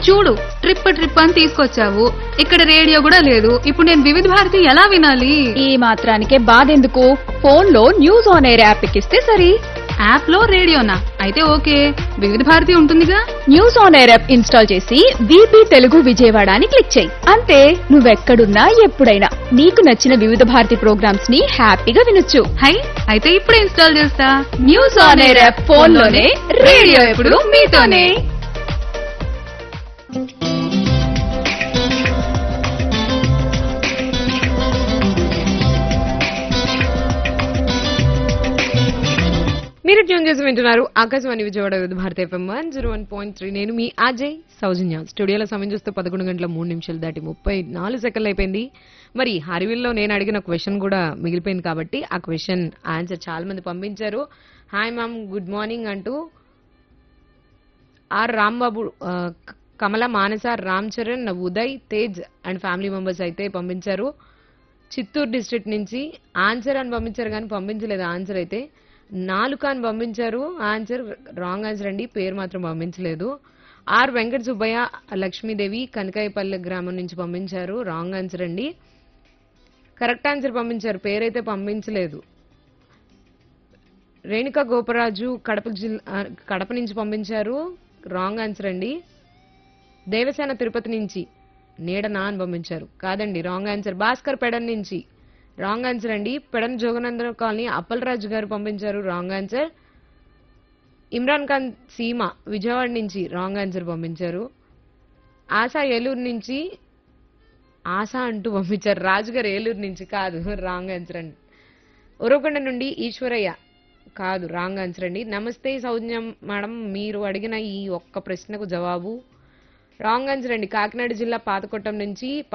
చూడు trip trip అని తీసుకొచ్చావు ఇక్కడ రేడియో కూడా లేదు ఇప్పుడు నేను వివిధ భారతి ఎలా వినాలి ఈ మాత్రానికే బాధెందుకు ఫోన్ లో న్యూస్ ఆన్ ఎయిర్ యాప్ ఎక్కిస్తే సరి యాప్ లో రేడియోనా అయితే ఓకే వివిధ భారతి ఉంటుందిగా news on air app install చేసి బీపీ తెలుగు విజయవాడ అని క్లిక్ చేయి అంతే నువ్వెక్కడున్నా ఎప్పుడైనా నీకు నచ్చిన వివిధ భారతి ప్రోగ్రామ్స్ ని హ్యాపీగా వినొచ్చు హై అయితే ఇప్పుడే ఇన్స్టాల్ చేస్తా news on air app phone లోనే రేడియో ఎప్పుడు మీతోనే మీరు ట్యూన్ చేసి వింటున్నారు Akashvani Vijayawada Vividha Bharata FM one zero one point three నేను మీ అజయ్ సౌజన్య స్టూడియోలో సమయం చూస్తే పదకొండు గంటల మూడు నిమిషాలు దాటి ముప్పై నాలుగు సెకండ్లు అయిపోయింది మరి హరివిల్లో నేను అడిగిన క్వశ్చన్ కూడా మిగిలిపోయింది కాబట్టి ఆ క్వశ్చన్ ఆన్సర్ చాలా మంది పంపించారు హాయ్ మ్యామ్ గుడ్ మార్నింగ్ అంటూ ఆర్ రాంబాబు ఆ, క- Kamala Manasa Ram Charan Uday Tej and family members అయితే పంపించారు చిత్తూరు డిస్ట్రిక్ట్ నుంచి ఆన్సర్ అని పంపించారు కానీ పంపించలేదు ఆన్సర్ అయితే నాలుక అని పంపించారు ఆన్సర్ రాంగ్ ఆన్సర్ అండి పేరు మాత్రం పంపించలేదు ఆర్ వెంకట సుబ్బయ్య లక్ష్మీదేవి కనకాయపల్లి గ్రామం నుంచి పంపించారు రాంగ్ ఆన్సర్ అండి కరెక్ట్ ఆన్సర్ పంపించారు పేరైతే పంపించలేదు రేణుకా గోపరాజు కడప జిల్లా ఆ, కడప నుంచి పంపించారు రాంగ్ ఆన్సర్ అండి దేవసేన తిరుపతి నుంచి నీడనా అని పంపించారు కాదండి రాంగ్ ఆన్సర్ భాస్కర్ పెడన్ నుంచి రాంగ్ ఆన్సర్ అండి పెడన్ జోగనందన కాలనీ అప్పలరాజు గారు పంపించారు రాంగ్ ఆన్సర్ ఇమ్రాన్ ఖాన్ సీమ విజయవాడ నుంచి రాంగ్ ఆన్సర్ పంపించారు ఆశా ఏలూరు నుంచి ఆశ అంటూ పంపించారు రాజు గారు ఏలూరు నుంచి కాదు రాంగ్ ఆన్సర్ అండి ఉరవకొండ నుండి ఈశ్వరయ్య కాదు రాంగ్ ఆన్సర్ అండి నమస్తే సౌజ్ఞం మేడం మీరు అడిగిన ఈ ఒక్క ప్రశ్నకు జవాబు రాంగ్ ఆన్సర్ అండి కాకినాడ జిల్లా పాతకొట్టం నుంచి